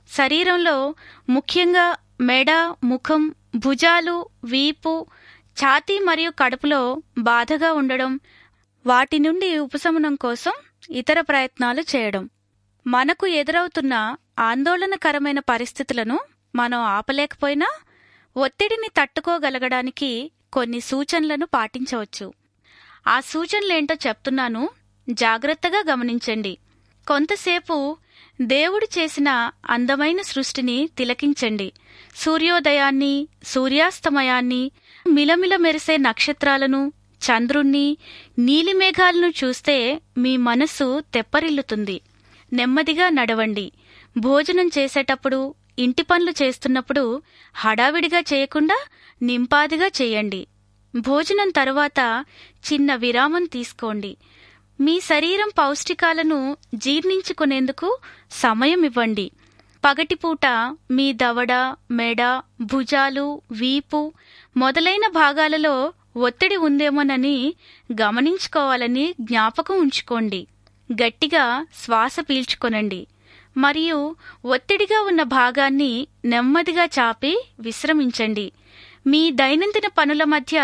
శరీరంలో ముఖ్యంగా మెడ ముఖం భుజాలు వీపు ఛాతీ మరియు కడుపులో బాధగా ఉండడం వాటి నుండి ఉపశమనం కోసం ఇతర ప్రయత్నాలు చేయడం మనకు ఎదురవుతున్న ఆందోళనకరమైన పరిస్థితులను మనం ఆపలేకపోయినా ఒత్తిడిని తట్టుకోగలగడానికి కొన్ని సూచనలను పాటించవచ్చు ఆ సూచనలేంటో చెప్తున్నాను జాగ్రత్తగా గమనించండి కొంతసేపు దేవుడు చేసిన అందమైన సృష్టిని తిలకించండి సూర్యోదయాన్ని సూర్యాస్తమయాన్ని మిలమిల మెరిసే నక్షత్రాలను చంద్రుణ్ణి నీలిమేఘాలను చూస్తే మీ మనస్సు తెప్పరిల్లుతుంది నెమ్మదిగా నడవండి భోజనం చేసేటప్పుడు ఇంటి పనులు చేస్తున్నప్పుడు హడావిడిగా చేయకుండా నింపాదిగా చేయండి భోజనం తరువాత చిన్న విరామం తీసుకోండి మీ శరీరం పౌష్టికాలను జీర్ణించుకునేందుకు సమయం ఇవ్వండి పగటిపూట మీ దవడ మెడ భుజాలు వీపు మొదలైన భాగాలలో ఒత్తిడి ఉందేమోనని గమనించుకోవాలని జ్ఞాపకం ఉంచుకోండి గట్టిగా శ్వాస పీల్చుకొనండి మరియు ఒత్తిడిగా ఉన్న భాగాన్ని నెమ్మదిగా చాపి విశ్రమించండి మీ దైనందిన పనుల మధ్య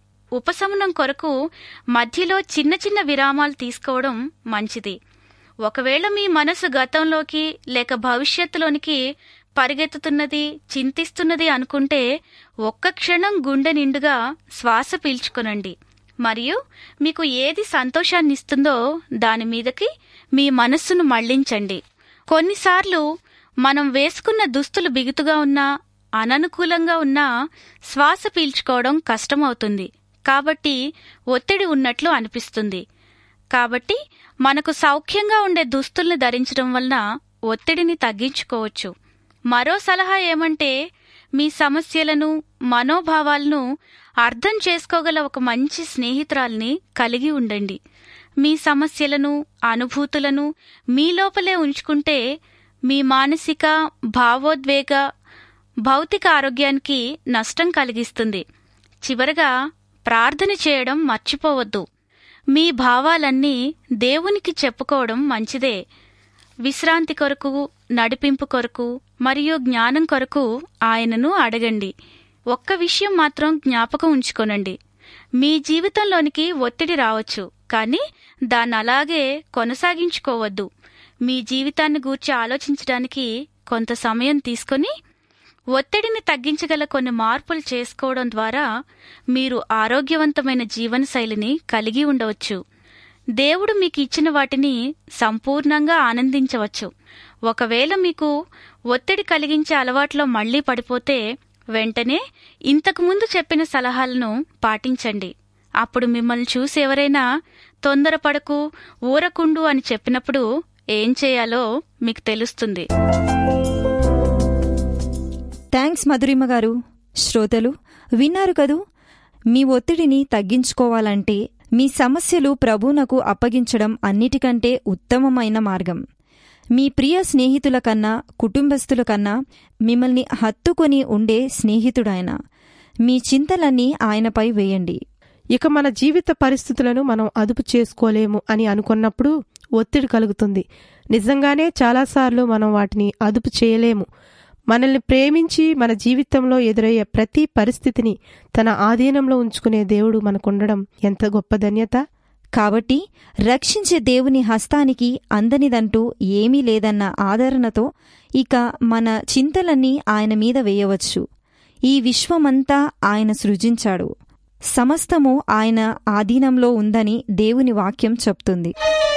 ఉపశమనం కొరకు మధ్యలో చిన్న చిన్న విరామాలు తీసుకోవడం మంచిది ఒకవేళ మీ మనసు గతంలోకి లేక భవిష్యత్తులోనికి పరిగెత్తుతున్నది చింతిస్తున్నది అనుకుంటే ఒక్క క్షణం గుండె నిండుగా శ్వాస పీల్చుకొనండి మరియు మీకు ఏది సంతోషాన్నిస్తుందో దాని మీదకి మీ మనస్సును మళ్లించండి కొన్నిసార్లు మనం వేసుకున్న దుస్తులు బిగుతుగా ఉన్నా అననుకూలంగా ఉన్నా శ్వాస పీల్చుకోవడం కష్టమవుతుంది కాబట్టి ఒత్తిడి ఉన్నట్లు అనిపిస్తుంది కాబట్టి మనకు సౌఖ్యంగా ఉండే దుస్తుల్ని ధరించడం వలన ఒత్తిడిని తగ్గించుకోవచ్చు మరో సలహా ఏమంటే మీ సమస్యలను మనోభావాలను అర్థం చేసుకోగల ఒక మంచి స్నేహితురాల్ని కలిగి ఉండండి మీ సమస్యలను అనుభూతులను మీ లోపలే ఉంచుకుంటే మీ మానసిక భావోద్వేగ భౌతిక ఆరోగ్యానికి నష్టం కలిగిస్తుంది చివరగా ప్రార్థన చేయడం మర్చిపోవద్దు మీ భావాలన్నీ దేవునికి చెప్పుకోవడం మంచిదే విశ్రాంతి కొరకు నడిపింపు కొరకు మరియు జ్ఞానం కొరకు ఆయనను అడగండి ఒక్క విషయం మాత్రం జ్ఞాపకం ఉంచుకోనండి మీ జీవితంలోనికి ఒత్తిడి రావచ్చు కానీ దాన్ని అలాగే కొనసాగించుకోవద్దు మీ జీవితాన్ని గూర్చి ఆలోచించడానికి కొంత సమయం తీసుకొని ఒత్తిడిని తగ్గించగల కొన్ని మార్పులు చేసుకోవడం ద్వారా మీరు ఆరోగ్యవంతమైన జీవనశైలిని కలిగి ఉండవచ్చు దేవుడు మీకు ఇచ్చిన వాటిని సంపూర్ణంగా ఆనందించవచ్చు ఒకవేళ మీకు ఒత్తిడి కలిగించే అలవాట్లో మళ్లీ పడిపోతే వెంటనే ఇంతకుముందు చెప్పిన సలహాలను పాటించండి అప్పుడు మిమ్మల్ని చూసి ఎవరైనా తొందరపడకు ఊరకుండు అని చెప్పినప్పుడు ఏం చేయాలో మీకు తెలుస్తుంది థ్యాంక్స్ మధురిమ గారు శ్రోతలు విన్నారు కదూ మీ ఒత్తిడిని తగ్గించుకోవాలంటే మీ సమస్యలు ప్రభువునకు అప్పగించడం అన్నిటికంటే ఉత్తమమైన మార్గం మీ ప్రియ స్నేహితుల కన్నా కుటుంబస్తుల కన్నా మిమ్మల్ని హత్తుకొని ఉండే స్నేహితుడాయన మీ చింతలన్నీ ఆయనపై వేయండి ఇక మన జీవిత పరిస్థితులను మనం అదుపు చేసుకోలేము అని అనుకున్నప్పుడు ఒత్తిడి కలుగుతుంది నిజంగానే చాలాసార్లు మనం వాటిని అదుపు చేయలేము మనల్ని ప్రేమించి మన జీవితంలో ఎదురయ్యే ప్రతి పరిస్థితిని తన ఆధీనంలో ఉంచుకునే దేవుడు మనకుండడం ఎంత గొప్ప ధన్యత కాబట్టి రక్షించే దేవుని హస్తానికి అందనిదంటూ ఏమీ లేదన్న ఆదరణతో ఇక మన చింతలన్నీ ఆయన మీద వేయవచ్చు ఈ విశ్వమంతా ఆయన సృజించాడు సమస్తము ఆయన ఆధీనంలో ఉందని దేవుని వాక్యం చెప్తుంది